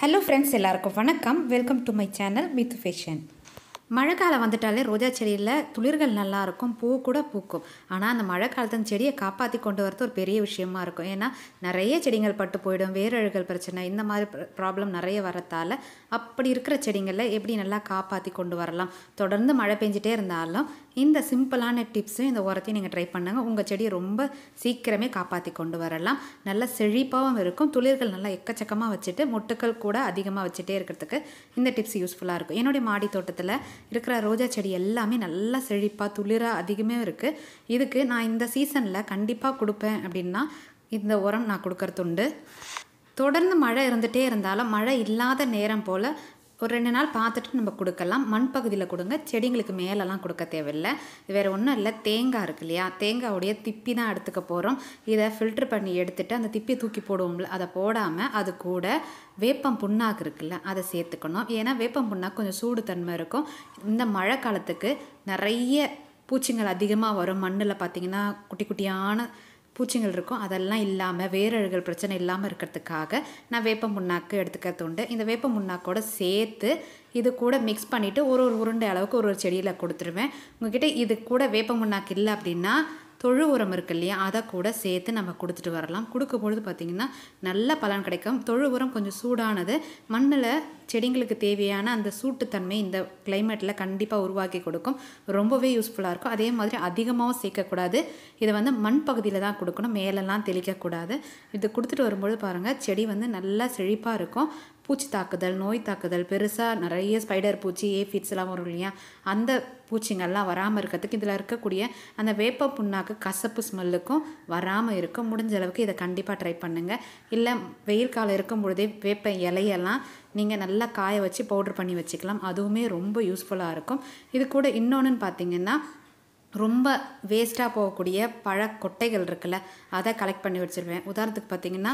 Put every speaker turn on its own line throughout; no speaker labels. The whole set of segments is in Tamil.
ஹலோ ஃப்ரெண்ட்ஸ் எல்லாருக்கும் வணக்கம் welcome to my channel Mithu fashion மழைக்காலம் வந்துட்டாலே ரோஜா செடியில் துளிர்கள் நல்லா இருக்கும் பூ கூட பூக்கும் ஆனால் அந்த மழை காலத்து அந்த செடியை காப்பாற்றி கொண்டு வரது ஒரு பெரிய விஷயமா இருக்கும் ஏன்னா நிறைய செடிகள் பட்டு போயிடும் வேரழுகல் பிரச்சனை இந்த மாதிரி ப்ராப்ளம் நிறைய வரத்தால் அப்படி இருக்கிற செடிங்களில் எப்படி நல்லா காப்பாற்றி கொண்டு வரலாம் தொடர்ந்து மழை பெஞ்சிட்டே இருந்தாலும் இந்த சிம்பிளான டிப்ஸும் இந்த உரத்தையும் நீங்கள் ட்ரை பண்ணுங்கள் உங்கள் செடியை ரொம்ப சீக்கிரமே காப்பாற்றி கொண்டு வரலாம் நல்ல செழிப்பாகவும் இருக்கும் துளிர்கள் நல்லா எக்கச்சக்கமாக வச்சுட்டு மொட்டுக்கள் கூட அதிகமாக வச்சுட்டே இருக்கிறதுக்கு இந்த டிப்ஸ் யூஸ்ஃபுல்லாக இருக்கும் என்னுடைய மாடி தோட்டத்தில் இருக்கிற ரோஜா செடி எல்லாமே நல்லா செழிப்பாக துளிராக அதிகமே இருக்குது இதுக்கு நான் இந்த சீசனில் கண்டிப்பாக கொடுப்பேன் அப்படின்னா இந்த உரம் நான் கொடுக்கறதுண்டு தொடர்ந்து மழை இருந்துகிட்டே இருந்தாலும் மழை இல்லாத நேரம் போல் ஒரு ரெண்டு நாள் பார்த்துட்டு நம்ம கொடுக்கலாம் மண் பகுதியில் கொடுங்க செடிங்களுக்கு மேலெல்லாம் கொடுக்க தேவையில்லை வேறு ஒன்றும் இல்லை தேங்காய் இருக்கு இல்லையா தேங்காவுடைய திப்பி தான் எடுத்துக்க போகிறோம் இதை ஃபில்ட்ரு பண்ணி எடுத்துட்டு அந்த திப்பி தூக்கி போடுவோம்ல அதை போடாமல் அது கூட வேப்பம் புண்ணாக்கு இருக்குல்ல அதை சேர்த்துக்கணும் ஏன்னா வேப்பம் புண்ணாக்கு கொஞ்சம் சூடு தன்மை இருக்கும் இந்த மழை காலத்துக்கு நிறைய பூச்சிங்கள் அதிகமாக வரும் மண்ணில் பார்த்திங்கன்னா குட்டி குட்டியான பூச்சிகள் இருக்கும் அதெல்லாம் இல்லாமல் வேரழுகல் பிரச்சனை இல்லாமல் இருக்கிறதுக்காக நான் வேப்ப முன்னாக்கு எடுத்துக்கிறது உண்டு இந்த வேப்ப முன்னாக்கோட சேர்த்து இது கூட மிக்ஸ் பண்ணிவிட்டு ஒரு ஒரு உருண்டை அளவுக்கு ஒரு ஒரு செடியில் கொடுத்துருவேன் உங்ககிட்ட இது கூட வேப்ப முன்னாக்கு இல்லை அப்படின்னா தொழு உரம் இருக்கு இல்லையா அதை கூட சேர்த்து நம்ம கொடுத்துட்டு வரலாம் கொடுக்கும் பொழுது பார்த்திங்கன்னா நல்ல பலன் கிடைக்கும் தொழு உரம் கொஞ்சம் சூடானது மண்ணில் செடிங்களுக்கு தேவையான அந்த சூட்டுத்தன்மை இந்த கிளைமேட்டில் கண்டிப்பாக உருவாக்கி கொடுக்கும் ரொம்பவே யூஸ்ஃபுல்லாக இருக்கும் அதே மாதிரி அதிகமாகவும் சேர்க்கக்கூடாது இதை வந்து மண் பகுதியில் தான் கொடுக்கணும் மேலெல்லாம் தெளிக்கக்கூடாது இது கொடுத்துட்டு வரும்பொழுது பாருங்கள் செடி வந்து நல்லா செழிப்பாக இருக்கும் பூச்சி தாக்குதல் நோய் தாக்குதல் பெருசாக நிறைய ஸ்பைடர் பூச்சி ஏஃபிட்ஸ் எல்லாம் வரும் இல்லையா அந்த பூச்சிங்கள்லாம் வராமல் இருக்கிறதுக்கு இதில் இருக்கக்கூடிய அந்த வேப்ப புண்ணாக்கு கசப்பு ஸ்மெல்லுக்கும் வராமல் இருக்கும் முடிஞ்ச அளவுக்கு இதை கண்டிப்பாக ட்ரை பண்ணுங்கள் இல்லை வெயில் காலம் இருக்கும் பொழுதே வேப்ப இலையெல்லாம் நீங்கள் நல்லா காய வச்சு பவுட்ரு பண்ணி வச்சுக்கலாம் அதுவுமே ரொம்ப யூஸ்ஃபுல்லாக இருக்கும் இது கூட இன்னொன்றுன்னு பார்த்தீங்கன்னா ரொம்ப வேஸ்ட்டாக போகக்கூடிய பழ கொட்டைகள் இருக்குல்ல அதை கலெக்ட் பண்ணி வச்சுருவேன் உதாரணத்துக்கு பார்த்தீங்கன்னா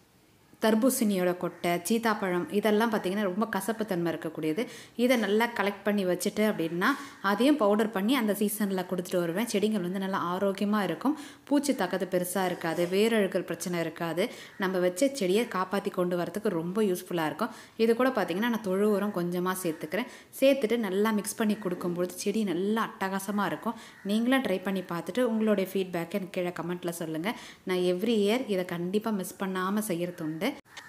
தர்பூசணியோட கொட்டை சீத்தாப்பழம் இதெல்லாம் பார்த்திங்கன்னா ரொம்ப கசப்பு தன்மை இருக்கக்கூடியது இதை நல்லா கலெக்ட் பண்ணி வச்சுட்டு அப்படின்னா அதையும் பவுடர் பண்ணி அந்த சீசனில் கொடுத்துட்டு வருவேன் செடிகள் வந்து நல்லா ஆரோக்கியமாக இருக்கும் பூச்சி தாக்கத்து பெருசாக இருக்காது வேரழுகல் பிரச்சனை இருக்காது நம்ம வச்ச செடியை காப்பாற்றி கொண்டு வரதுக்கு ரொம்ப யூஸ்ஃபுல்லாக இருக்கும் இது கூட பார்த்திங்கன்னா நான் தொழு உரம் கொஞ்சமாக சேர்த்துக்கிறேன் சேர்த்துட்டு நல்லா மிக்ஸ் பண்ணி கொடுக்கும்பொழுது செடி நல்லா அட்டகாசமாக இருக்கும் நீங்களும் ட்ரை பண்ணி பார்த்துட்டு உங்களுடைய ஃபீட்பேக்கை எனக்கு கீழே கமெண்ட்டில் சொல்லுங்கள் நான் எவ்ரி இயர் இதை கண்டிப்பாக மிஸ் பண்ணாமல் செய்கிறது உண்டு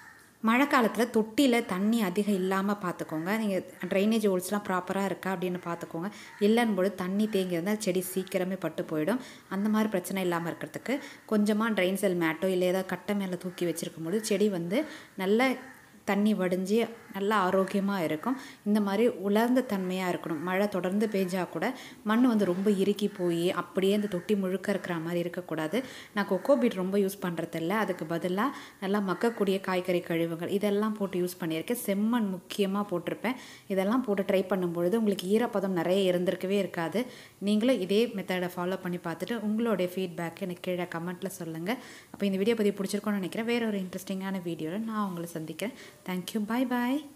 மழை காலத்தில் தொட்டியில் தண்ணி அதிகம் இல்லாமல் பார்த்துக்கோங்க நீங்கள் ட்ரைனேஜ் ஹோல்ஸ்லாம் ப்ராப்பராக இருக்கா அப்படின்னு பார்த்துக்கோங்க இல்லைன்னு போது தண்ணி தேங்கி இருந்தால் செடி சீக்கிரமே பட்டு போயிடும் அந்த மாதிரி பிரச்சனை இல்லாமல் இருக்கிறதுக்கு கொஞ்சமாக ட்ரைன் செல் மேட்டோ இல்லை ஏதாவது கட்டை மேலே தூக்கி வச்சுருக்கும் போது செடி வந்து நல்ல தண்ணி வடிஞ்சு நல்லா ஆரோக்கியமாக இருக்கும் இந்த மாதிரி உலர்ந்த தன்மையாக இருக்கணும் மழை தொடர்ந்து பெஞ்சால் கூட மண் வந்து ரொம்ப இறுக்கி போய் அப்படியே அந்த தொட்டி முழுக்க இருக்கிற மாதிரி இருக்கக்கூடாது நான் கொக்கோ பீட் ரொம்ப யூஸ் பண்ணுறதில்ல அதுக்கு பதிலாக நல்லா மக்கக்கூடிய காய்கறி கழிவுகள் இதெல்லாம் போட்டு யூஸ் பண்ணியிருக்கேன் செம்மண் முக்கியமாக போட்டிருப்பேன் இதெல்லாம் போட்டு ட்ரை பண்ணும்பொழுது உங்களுக்கு ஈரப்பதம் நிறைய இருந்திருக்கவே இருக்காது நீங்களும் இதே மெத்தடை ஃபாலோ பண்ணி பார்த்துட்டு உங்களுடைய ஃபீட்பேக் எனக்கு கீழே கமெண்ட்டில் சொல்லுங்கள் அப்போ இந்த வீடியோ பற்றி பிடிச்சிருக்கோன்னு நினைக்கிறேன் வேறு ஒரு இன்ட்ரெஸ்டிங்கான வீடியோவில் நான் உங்களை சந்திக்கிறேன் தேங்க்யூ பாய் பாய்